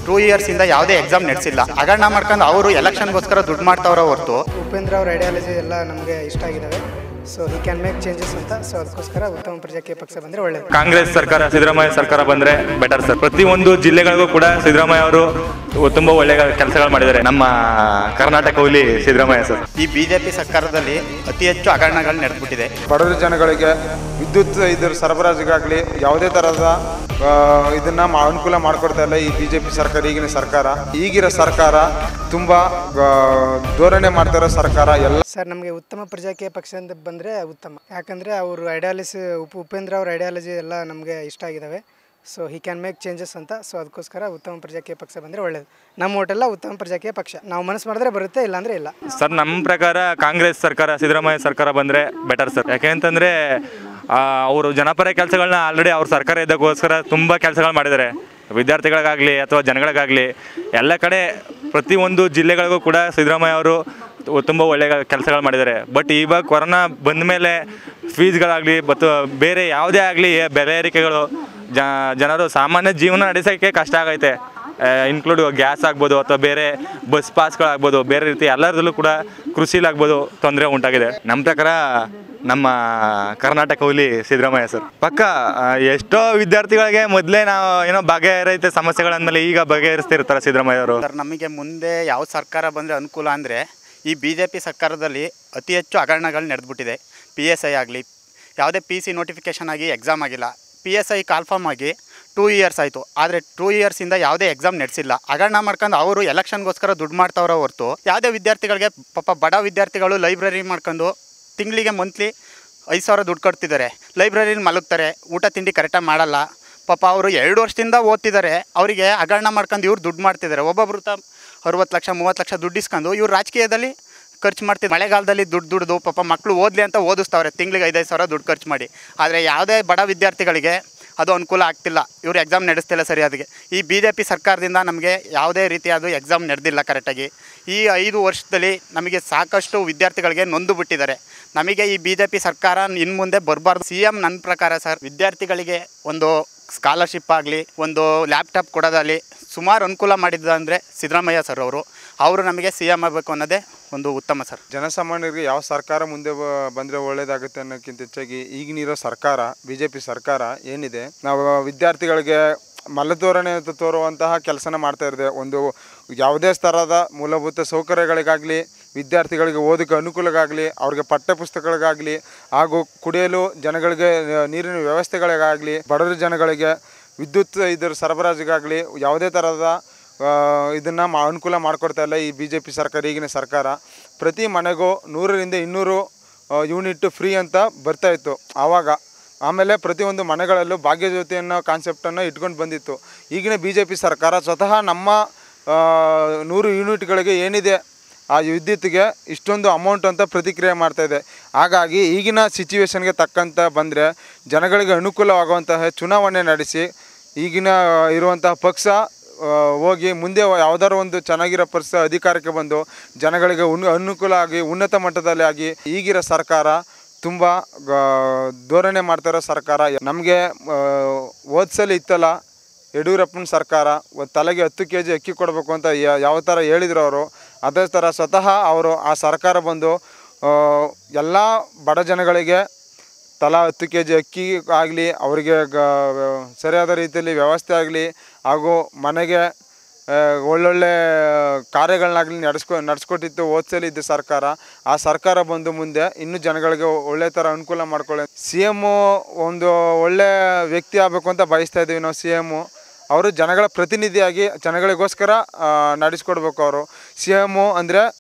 two ಇಯರ್ಸಿಂದ ಯಾವುದೇ exam ನಡೆಸಿಲ್ಲ ಹಗರಣ ಮಾಡ್ಕೊಂಡು ಅವರು ಎಲೆಕ್ಷನ್ಗೋಸ್ಕರ ದುಡ್ಡು ಮಾಡ್ತಾವ್ರೆ ಹೊರತು ಉಪೇಂದ್ರ ಅವ್ರ ಐಡಿಯಾಲಜಿ ಎಲ್ಲ ನಮಗೆ ಇಷ್ಟ ಆಗಿದ್ದಾವೆ so he can make changes ಅಂತ ಸೊ ಅದಕ್ಕೋಸ್ಕರ ಉತ್ತಮ ಪ್ರಜಾಕೀಯ ಪಕ್ಷ ಬಂದರೆ ಒಳ್ಳೆಯದು ಕಾಂಗ್ರೆಸ್ ಸರ್ಕಾರ ಸಿದ್ದರಾಮಯ್ಯ ಸರ್ಕಾರ ಬಂದ್ರೆ ಬೆಟರ್ ಸರ್ ಪ್ರತಿಯೊಂದು ಜಿಲ್ಲೆಗಳಿಗೂ ಕೂಡ ಸಿದ್ದರಾಮಯ್ಯ ಅವರು ತುಂಬಾ ಒಳ್ಳೆ ಕೆಲಸಗಳು ಮಾಡಿದ್ದಾರೆ ನಮ್ಮ ಕರ್ನಾಟಕ ಹುಲಿ ಸಿದ್ದರಾಮಯ್ಯ ಸರ್ ಈ ಬಿಜೆಪಿ ಸರ್ಕಾರದಲ್ಲಿ ಅತಿ ಹೆಚ್ಚು ಹಗರಣಗಳು ನಡೆದ್ಬಿಟ್ಟಿದೆ ಬಡವರ ಜನಗಳಿಗೆ ವಿದ್ಯುತ್ ಇದ್ರ ಸರಬರಾಜಿಗಾಗಲಿ ಯಾವುದೇ ಥರದ ಆ, ಇದನ್ನ ಮಾ- ಅನುಕೂಲ ಮಾಡಿಕೊಡ್ತಾ ಇಲ್ಲ ಈ ಬಿ ಜೆ ಪಿ ಸರ್ಕಾರ ಈಗಿನ ಸರ್ಕಾರ ಈಗಿರೋ ಸರ್ಕಾರ ತುಂಬ ಧೋರಣೆ ಮಾಡ್ತಿರೋ ಸರ್ಕಾರ ಎಲ್ಲ ಸರ್ ನಮಗೆ ಉತ್ತಮ ಪ್ರಜಾಕೀಯ ಪಕ್ಷ ಅಂತ ಬಂದರೆ ಉತ್ತಮ ಯಾಕಂದರೆ ಅವರು ಐಡಿಯಾಲಿಸಿ ಉಪ ಉಪೇಂದ್ರ ಅವ್ರ ಐಡಿಯಾಲಜಿ ಎಲ್ಲ ನಮಗೆ ಇಷ್ಟ ಆಗಿದ್ದಾವೆ so he can make changes ಅಂತ ಸೊ ಅದಕ್ಕೋಸ್ಕರ ಉತ್ತಮ ಪ್ರಜಾಕೀಯ ಪಕ್ಷ ಬಂದರೆ ಒಳ್ಳೆಯದು ನಮ್ಮ ಓಟೆಲ್ಲ ಉತ್ತಮ ಪ್ರಜಾಕೀಯ ಪಕ್ಷ ನಾವು ಮನಸ್ಸು ಮಾಡಿದ್ರೆ ಬರುತ್ತೆ ಇಲ್ಲಾಂದರೆ ಇಲ್ಲ ಸರ್ ನಮ್ಮ ಪ್ರಕಾರ ಕಾಂಗ್ರೆಸ್ ಸರ್ಕಾರ ಸಿದ್ದರಾಮಯ್ಯ ಸರ್ಕಾರ ಬಂದ್ರೆ ಬೆಟರ್ ಸರ್ ಯಾಕೆಂತಂದ್ರೆ ಅವರು ಜನಪರ ಕೆಲಸಗಳನ್ನ ಆಲ್ರೆಡಿ ಅವ್ರ ಸರ್ಕಾರ ಇದ್ದಕ್ಕೋಸ್ಕರ ತುಂಬ ಕೆಲಸಗಳು ಮಾಡಿದ್ದಾರೆ ವಿದ್ಯಾರ್ಥಿಗಳಿಗಾಗಲಿ ಅಥವಾ ಜನಗಳಿಗಾಗಲಿ ಎಲ್ಲ ಕಡೆ ಪ್ರತಿಯೊಂದು ಜಿಲ್ಲೆಗಳಿಗೂ ಕೂಡ ಸಿದ್ದರಾಮಯ್ಯ ಅವರು ತುಂಬ ಒಳ್ಳೆಯ ಕೆಲಸಗಳು ಮಾಡಿದ್ದಾರೆ ಬಟ್ ಇವಾಗ ಕೊರೋನಾ ಬಂದ ಮೇಲೆ ಫೀಸ್ಗಳಾಗಲಿ ಮತ್ತು ಬೇರೆ ಯಾವುದೇ ಆಗಲಿ ಬೆಲೆ ಏರಿಕೆಗಳು ಜ ಜನರು ಸಾಮಾನ್ಯ ಜೀವನ ನಡೆಸೋಕ್ಕೆ ಕಷ್ಟ ಆಗೈತೆ ಇನ್ಕ್ಲೂಡ್ ಗ್ಯಾಸ್ ಆಗ್ಬೋದು ಅಥವಾ ಬೇರೆ ಬಸ್ ಪಾಸ್ಗಳಾಗ್ಬೋದು ಬೇರೆ ರೀತಿ ಎಲ್ಲರದಲ್ಲೂ ಕೂಡ ಕೃಷಿಲಾಗ್ಬೋದು ತೊಂದರೆ ಉಂಟಾಗಿದೆ ನಮ್ಮ ಪ್ರಕಾರ ನಮ್ಮ ಕರ್ನಾಟಕ ಹುಲಿ ಸಿದ್ದರಾಮಯ್ಯ ಸರ್ ಪಕ್ಕ ಆ, ಎಷ್ಟೋ ವಿದ್ಯಾರ್ಥಿಗಳಿಗೆ ಮೊದಲೇ ನಾವು ಏನೋ ಬಗೆಹರೈತೆ ಸಮಸ್ಯೆಗಳಂದ್ಮೇಲೆ ಈಗ ಬಗೆಹರಿಸ್ತಿರ್ತಾರೆ ಸಿದ್ದರಾಮಯ್ಯ ಅವರು ಸರ್ ನಮಗೆ ಮುಂದೆ ಯಾವ ಸರ್ಕಾರ ಬಂದರೆ ಅನುಕೂಲ ಅಂದರೆ ಈ ಬಿ ಜೆ ಪಿ ಸರ್ಕಾರದಲ್ಲಿ ಅತಿ ಹೆಚ್ಚು ಹಗರಣಗಳು ನಡೆದ್ಬಿಟ್ಟಿದೆ ಪಿ ಎಸ್ ಐ ಆಗಲಿ ಯಾವುದೇ ಪಿ ಸಿ ನೋಟಿಫಿಕೇಷನ್ ಆಗಿ ಎಕ್ಸಾಮ್ ಆಗಿಲ್ಲ ಪಿ ಎಸ್ ಐ ಕಾಲ್ಫಾರ್ಮ್ ಆಗಿ ಟೂ ಇಯರ್ಸ್ ಆಯಿತು ಆದರೆ ಟೂ ಇಯರ್ಸಿಂದ ಯಾವುದೇ ಎಕ್ಸಾಮ್ ನಡೆಸಿಲ್ಲ ಹಗರಣ ಮಾಡ್ಕೊಂಡು ಅವರು ಎಲೆಕ್ಷನ್ಗೋಸ್ಕರ ದುಡ್ಡು ಮಾಡ್ತಾವ್ರೆ ಹೊರತು ಯಾವುದೇ ವಿದ್ಯಾರ್ಥಿಗಳಿಗೆ ಪಾಪ ಬಡ ವಿದ್ಯಾರ್ಥಿಗಳು ಲೈಬ್ರರಿ ಮಾಡ್ಕೊಂಡು ತಿಂಗಳಿಗೆ ಮಂತ್ಲಿ ಐದು ಸಾವಿರ ದುಡ್ಡು ಕೊಡ್ತಿದ್ದಾರೆ ಲೈಬ್ರರಿಲಿ ಮಲಗ್ತಾರೆ ಊಟ ತಿಂಡಿ ಕರೆಕ್ಟಾಗಿ ಮಾಡಲ್ಲ ಪಾಪ ಅವರು ಎರಡು ವರ್ಷದಿಂದ ಓದ್ತಿದ್ದಾರೆ ಅವರಿಗೆ ಹಗರಣ ಮಾಡ್ಕೊಂಡು ಇವ್ರು ದುಡ್ಡು ಮಾಡ್ತಿದ್ದಾರೆ ಒಬ್ಬೊಬ್ರು ತ ಅರುವತ್ತು ಲಕ್ಷ ಮೂವತ್ತು ಲಕ್ಷ ದುಡ್ಡು ಇಸ್ಕೊಂಡು ಇವ್ರು ರಾಜಕೀಯದಲ್ಲಿ ಖರ್ಚು ಮಾಡ್ತಿದ್ರು ಮಳೆಗಾಲದಲ್ಲಿ ದುಡ್ಡು ದುಡ್ದು ಪಾಪ ಮಕ್ಕಳು ಓದಲಿ ಅಂತ ಓದಿಸ್ತಾವ್ರೆ ತಿಂಗಳಿಗೆ ಐದೈದು ಸಾವಿರ ದುಡ್ಡು ಖರ್ಚು ಮಾಡಿ ಆದರೆ ಯಾವುದೇ ಬಡ ವಿದ್ಯಾರ್ಥಿಗಳಿಗೆ ಅದು ಅನುಕೂಲ ಆಗ್ತಿಲ್ಲ ಇವರು ಎಕ್ಸಾಮ್ ನಡೆಸ್ತಿಲ್ಲ ಸರಿಯಾದಿಗೆ ಈ ಬಿ ಜೆ ಪಿ ಸರ್ಕಾರದಿಂದ ನಮಗೆ ಯಾವುದೇ ರೀತಿಯಾದ ಎಕ್ಸಾಮ್ ನಡೆದಿಲ್ಲ ಕರೆಕ್ಟಾಗಿ ಈ ಐದು ವರ್ಷದಲ್ಲಿ ನಮಗೆ ಸಾಕಷ್ಟು ವಿದ್ಯಾರ್ಥಿಗಳಿಗೆ ನೊಂದು ಬಿಟ್ಟಿದ್ದಾರೆ ನಮಗೆ ಈ ಬಿ ಜೆ ಪಿ ಸರ್ಕಾರ ಇನ್ನು ಮುಂದೆ ಬರಬಾರ್ದು ಸಿ ಎಮ್ ನನ್ನ ಪ್ರಕಾರ ಸರ್ ವಿದ್ಯಾರ್ಥಿಗಳಿಗೆ ಒಂದು ಸ್ಕಾಲರ್ಶಿಪ್ ಆಗಲಿ ಒಂದು ಲ್ಯಾಪ್ಟಾಪ್ ಕೊಡೋದಾಗಲಿ ಸುಮಾರು ಅನುಕೂಲ ಮಾಡಿದ್ದು ಅಂದರೆ ಸಿದ್ದರಾಮಯ್ಯ ಸರ್ ಅವರು ಅವರು ನಮಗೆ ಸಿ ಎಮ್ ಆಗಬೇಕು ಅನ್ನೋದೇ ಒಂದು ಉತ್ತಮ ಸರ್ ಜನಸಾಮಾನ್ಯರಿಗೆ ಯಾವ ಸರ್ಕಾರ ಮುಂದೆ ಬ- ಬಂದ್ರೆ ಒಳ್ಳೇದಾಗುತ್ತೆ ಅನ್ನೋಕ್ಕಿಂತ ಹೆಚ್ಚಾಗಿ ಈಗಿನಿರೋ ಸರ್ಕಾರ ಬಿ ಜೆ ಪಿ ಸರ್ಕಾರ ಏನಿದೆ ನಾವು ವಿದ್ಯಾರ್ಥಿಗಳಿಗೆ ಮಲಧೋರಣೆ ಅಂತ ತೋರುವಂತಹ ಕೆಲಸನ ಮಾಡ್ತಾ ಇದೆ ಒಂದು ಯಾವುದೇ ಥರದ ಮೂಲಭೂತ ಸೌಕರ್ಯಗಳಿಗಾಗಲಿ ವಿದ್ಯಾರ್ಥಿಗಳಿಗೆ ಓದೋಕ್ಕೆ ಅನುಕೂಲಕ್ಕಾಗಲಿ ಅವ್ರಿಗೆ ಪಠ್ಯಪುಸ್ತಕಗಳಿಗಾಗಲಿ ಹಾಗೂ ಕುಡಿಯಲು ಜನಗಳಿಗೆ ಆ, ನೀರಿನ ವ್ಯವಸ್ಥೆಗಳಿಗಾಗಲಿ ಬಡವರ ಜನಗಳಿಗೆ ವಿದ್ಯುತ್ ಇದ್ರ ಸರಬರಾಜಿಗಾಗಲಿ ಯಾವುದೇ ಥರದ ಇದನ್ನು ಮಾ ಅನುಕೂಲ ಮಾಡಿಕೊಡ್ತಾ ಇಲ್ಲ ಈ ಬಿ ಜೆ ಪಿ ಸರ್ಕಾರ ಈಗಿನ ಸರ್ಕಾರ ಪ್ರತಿ ಮನೆಗೂ ನೂರರಿಂದ ಇನ್ನೂರು ಯೂನಿಟ್ ಫ್ರೀ ಅಂತ ಬರ್ತಾ ಇತ್ತು ಆವಾಗ ಆಮೇಲೆ ಪ್ರತಿಯೊಂದು ಮನೆಗಳಲ್ಲೂ ಭಾಗ್ಯಜ್ಯೋತಿ ಅನ್ನೋ ಕಾನ್ಸೆಪ್ಟನ್ನು ಇಟ್ಕೊಂಡು ಬಂದಿತ್ತು ಈಗಿನ ಬಿ ಜೆ ಪಿ ಸರ್ಕಾರ ಸ್ವತಃ ನಮ್ಮ ಆ, ನೂರು ಯೂನಿಟ್ಗಳಿಗೆ ಏನಿದೆ ಆ ವಿದ್ಯುತ್ಗೆ ಇಷ್ಟೊಂದು ಅಮೌಂಟ್ ಅಂತ ಪ್ರತಿಕ್ರಿಯೆ ಮಾಡ್ತಾ ಇದೆ ಹಾಗಾಗಿ ಈಗಿನ ಸಿಚುವೇಶನ್ಗೆ ತಕ್ಕಂತ ಬಂದರೆ ಜನಗಳಿಗೆ ಅನುಕೂಲವಾಗುವಂತಹ ಚುನಾವಣೆ ನಡೆಸಿ ಈಗಿನ ಇರುವಂತಹ ಪಕ್ಷ ಆ, ಹೋಗಿ ಮುಂದೆ ಯಾವ್ದಾದ್ರು ಒಂದು ಚೆನ್ನಾಗಿರೋ ಪರಿಸ್ಥಿತಿ ಅಧಿಕಾರಕ್ಕೆ ಬಂದು ಜನಗಳಿಗೆ ಉನ್ ಅನುಕೂಲ ಆಗಿ ಉನ್ನತ ಮಟ್ಟದಲ್ಲಿ ಆಗಿ ಈಗಿರೋ ಸರ್ಕಾರ ತುಂಬ ಧೋರಣೆ ಮಾಡ್ತಿರೋ ಸರ್ಕಾರ ನಮಗೆ ಓದ್ಸಲಿ ಇತ್ತಲ್ಲ ಯಡಿಯೂರಪ್ಪನ ಸರ್ಕಾರ ಒಂದು ತಲೆಗೆ ಹತ್ತು ಕೆ ಜಿ ಅಕ್ಕಿ ಕೊಡಬೇಕು ಅಂತ ಯಾ- ಯಾವ ಥರ ಹೇಳಿದ್ರು ಅವರು ಅದೇ ಥರ ಸ್ವತಃ ಅವರು ಆ ಸರ್ಕಾರ ಬಂದು ಎಲ್ಲ ಬಡ ಜನಗಳಿಗೆ ತಲಾ ಹತ್ತು ಕೆ ಜಿ ಅಕ್ಕಿ ಆಗಲಿ ಅವರಿಗೆ ಗ ಸರಿಯಾದ ರೀತಿಯಲ್ಲಿ ವ್ಯವಸ್ಥೆ ಆಗಲಿ ಹಾಗೂ ಮನೆಗೆ ಆ, ಒಳ್ಳೊಳ್ಳೆ ಕಾರ್ಯಗಳನ್ನಾಗಲಿ ನಡೆಸ್ಕೊ ನಡೆಸ್ಕೊಟ್ಟಿತ್ತು ಓದ್ಸಲಿದ್ದ ಸರ್ಕಾರ ಆ ಸರ್ಕಾರ ಬಂದು ಮುಂದೆ ಇನ್ನೂ ಜನಗಳಿಗೆ ಒಳ್ಳೆ ಥರ ಅನುಕೂಲ ಮಾಡ್ಕೊಳ್ಳಿ ಸಿ ಎಮ್ಮು ಒಂದು ಒಳ್ಳೆ ವ್ಯಕ್ತಿ ಆಗಬೇಕು ಅಂತ ಬಯಸ್ತಾ ಇದ್ದೀವಿ ನಾವು ಸಿ ಎಮ್ಮು ಅವರು ಜನಗಳ ಪ್ರತಿನಿಧಿಯಾಗಿ ಜನಗಳಿಗೋಸ್ಕರ ಆ, ನಡೆಸ್ಕೊಡ್ಬೇಕು ಅವರು ಸಿ ಎಮ್ಮು ಅಂದರೆ